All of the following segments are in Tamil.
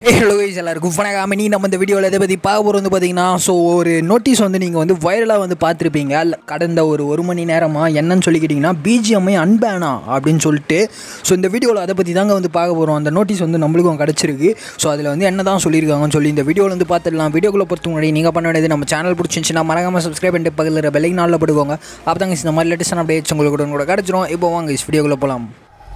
ஹலோ கைஸ் எல்லாருக்கும் வணக்கம் நீ நம்ம இந்த வீடியோவில் எதை பற்றி பார்க்க போகிறது வந்து பார்த்தீங்கன்னா ஸோ ஒரு நோட்டீஸ் வந்து நீங்கள் வந்து வைரலாக வந்து பார்த்துருப்பீங்க அல்ல, கடந்த ஒரு ஒரு மணி நேரமாக என்னன்னு சொல்லிக்கிட்டிங்கன்னா பிஜிஎம்ஐ அன்பேனா அப்படின்னு சொல்லிட்டு ஸோ இந்த வீடியோவில் அதை பற்றி தாங்க வந்து பார்க்க போகிறோம் அந்த நோட்டீஸ் வந்து நம்மளுக்கும் கிடச்சிருக்கு ஸோ அதில் வந்து என்ன தான் சொல்லியிருக்காங்கன்னு சொல்லி இந்த வீடியோவில் வந்து பார்த்துடலாம் வீடியோக்குள்ளே பொறுத்த முன்னாடி நீங்கள் பண்ண வேண்டியது நம்ம சேனல் பிடிச்சிருந்துச்சுன்னா மறக்காமல் சப்ஸ்கிரைப் பண்ணிட்டு பக்கத்தில் பெல்லைக்கு நாளில் படுவாங்க அப்போ தாங்க இந்த மாதிரி லேட்டஸ்டான அப்டேட்ஸ் உங்களுக்கு கூட கூட கிடச்சிரும் இப்போ வாங்க இஸ் வீடியோக்குள்ளே போகலாம்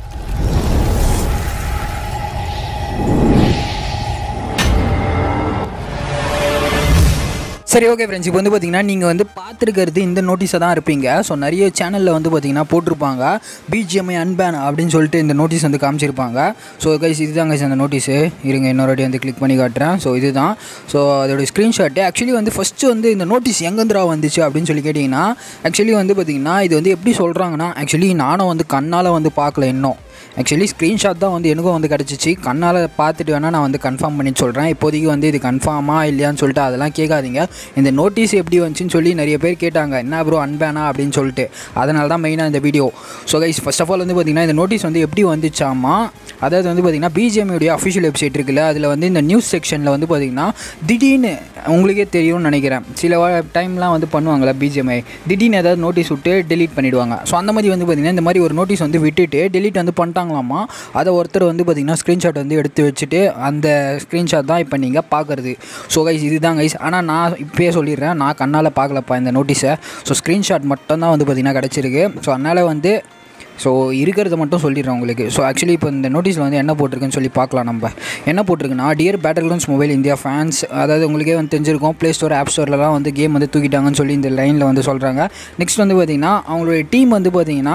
சரி ஓகே ஃப்ரெண்ட்ஸ் இப்போ வந்து பார்த்தீங்கன்னா நீங்கள் வந்து பார்த்துருக்கிறது இந்த நோட்டீஸை தான் இருப்பீங்க ஸோ நிறைய சேனலில் வந்து பார்த்தீங்கன்னா போட்டிருப்பாங்க பிஜிஎம்ஐ அன்பேன் அப்படின்னு சொல்லிட்டு இந்த நோட்டீஸ் வந்து காமிச்சிருப்பாங்க ஸோ கைஸ் இதுதான் கைஸ் அந்த நோட்டீஸு இருங்க இன்னொரு வாட்டி வந்து கிளிக் பண்ணி காட்டுறேன் ஸோ இதுதான் ஸோ அதோட ஸ்க்ரீன்ஷாட்டு ஆக்சுவலி வந்து ஃபஸ்ட்டு வந்து இந்த நோட்டீஸ் எங்கேந்திரா வந்துச்சு அப்படின்னு சொல்லி கேட்டிங்கன்னா ஆக்சுவலி வந்து பார்த்தீங்கன்னா இது வந்து எப்படி சொல்கிறாங்கன்னா ஆக்சுவலி நானும் வந்து கண்ணால் வந்து பார்க்கல இன்னும் ஆக்சுவலி ஸ்க்ரீன்ஷாட் தான் வந்து எனக்கும் வந்து கிடச்சிச்சு கண்ணால் பார்த்துட்டு வேணால் நான் வந்து கன்ஃபார்ம் பண்ணி சொல்கிறேன் இப்போதைக்கு வந்து இது கன்ஃபார்மா இல்லையான்னு சொல்லிட்டு அதெல்லாம் கேட்காதீங்க இந்த நோட்டீஸ் எப்படி வந்துச்சுன்னு சொல்லி நிறைய பேர் கேட்டாங்க என்ன ப்ரோ அன்பேனா அப்படின்னு சொல்லிட்டு அதனால தான் மெயினாக இந்த video so guys first of all வந்து பார்த்திங்கன்னா இந்த நோட்டீஸ் வந்து எப்படி வந்துச்சாமா அதாவது வந்து பார்த்திங்கன்னா பிஜிஎம்முடைய அஃபிஷியல் வெப்சைட் இருக்குல்ல அதில் வந்து இந்த நியூஸ் செக்ஷனில் வந்து பார்த்திங்கன்னா திடீர்னு உங்களுக்கே தெரியும்னு நினைக்கிறேன் சில டைம்லாம் வந்து பண்ணுவாங்கள்ல பிஜிஎம்ஐ திடீர்னு ஏதாவது நோட்டீஸ் விட்டு டெலீட் பண்ணிவிடுவாங்க ஸோ அந்த மாதிரி வந்து பார்த்திங்கன்னா இந்த மாதிரி ஒரு நோட்டீஸ் வந்து விட்டுட்டு டெலீட் வந்து பண்ணிட்டாங்களாமா அதை ஒருத்தர் வந்து பார்த்திங்கன்னா ஸ்க்ரீன்ஷாட் வந்து எடுத்து வச்சுட்டு அந்த ஸ்க்ரீன்ஷாட் தான் இப்போ நீங்கள் பார்க்குறது ஸோ கைஸ் இதுதான் கைஸ் ஆனால் நான் இப்போயே சொல்லிடுறேன் நான் கண்ணால் பார்க்கலப்பா இந்த நோட்டீஸை ஸோ ஸ்க்ரீன்ஷாட் மட்டும் தான் வந்து பார்த்திங்கன்னா கிடச்சிருக்கு ஸோ அதனால் வந்து ஸோ இருக்கிறத மட்டும் சொல்லிடுறேன் உங்களுக்கு ஸோ ஆக்சுவலி இப்போ இந்த நோட்டீஸில் வந்து என்ன போட்டிருக்குன்னு சொல்லி பார்க்கலாம் நம்ம என்ன போட்டிருக்குன்னா dear battlegrounds mobile India fans அதாவது உங்களுக்கே வந்து தெரிஞ்சிருக்கும் ப்ளே ஸ்டோர் ஆப் ஸ்டோர்லலாம் வந்து கேம் வந்து தூக்கிட்டாங்கன்னு சொல்லி இந்த லைனில் வந்து சொல்கிறாங்க நெக்ஸ்ட் வந்து பார்த்திங்கன்னா அவங்களுடைய டீம் வந்து பார்த்திங்கன்னா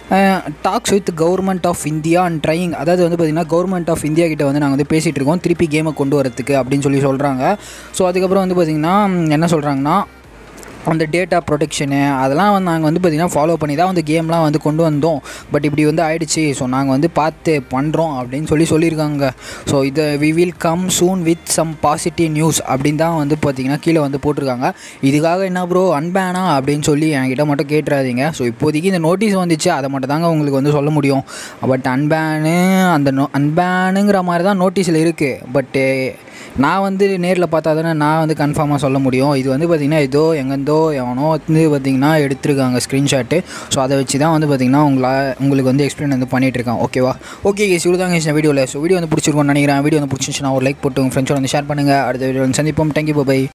talks with government of India and trying அதாவது வந்து பார்த்திங்கன்னா கவர்மெண்ட் ஆஃப் இந்தியா கிட்ட வந்து நாங்கள் வந்து பேசிகிட்டு இருக்கோம் திருப்பி கேமை கொண்டு வரதுக்கு அப்படின்னு சொல்லி சொல்கிறாங்க ஸோ அதுக்கப்புறம் வந்து பார்த்திங்கன்னா என்ன சொல்கிறாங்கன்னா அந்த டேட்டா ப்ரொடெக்ஷனு அதெல்லாம் வந்து நாங்கள் வந்து பார்த்திங்கன்னா ஃபாலோ பண்ணி தான் வந்து கேம்லாம் வந்து கொண்டு வந்தோம் பட் இப்படி வந்து ஆயிடுச்சு ஸோ நாங்கள் வந்து பார்த்து பண்ணுறோம் அப்படின்னு சொல்லி சொல்லியிருக்காங்க ஸோ இதை we will come soon with some positive news அப்படின்னு தான் வந்து பார்த்திங்கன்னா கீழே வந்து போட்டிருக்காங்க இதுக்காக என்ன ப்ரோ அன்பேனா அப்படின்னு சொல்லி என்கிட்ட மட்டும் கேட்டுறாதீங்க ஸோ இப்போதைக்கு இந்த நோட்டீஸ் வந்துச்சு அதை மட்டும் தாங்க உங்களுக்கு வந்து சொல்ல முடியும் பட் அன்பேனு அந்த நோ அன்பேனுங்கிற மாதிரி தான் நோட்டீஸில் இருக்குது பட்டு நான் வந்து நேரில் பார்த்தா தானே நான் வந்து கன்ஃபார்மாக சொல்ல முடியும் இது வந்து பார்த்திங்கன்னா ஏதோ எங்கேருந்தோ எவனோ வந்து பார்த்திங்கன்னா எடுத்திருக்காங்க ஸ்க்ரீன்ஷாட்டு ஸோ அதை வச்சு தான் வந்து பார்த்திங்கன்னா உங்களா உங்களுக்கு வந்து எக்ஸ்பிளைன் வந்து பண்ணிகிட்டு இருக்கேன் ஓகேவா ஓகே கேஸ் இவ்வளோ தாங்க இந்த வீடியோவில் ஸோ வீடியோ வந்து பிடிச்சிருக்கோம்னு நினைக்கிறேன் வீடியோ வந்து பிடிச்சிருந்துச்சுன்னா ஒரு லைக் போட்டு உங்கள் ஃப்ரெண்ட்ஸோட வந்து ஷேர் பண்ணுங்கள் அடுத்த வீடியோ வந்து சந்திப்போம் தேங்க்யூ பை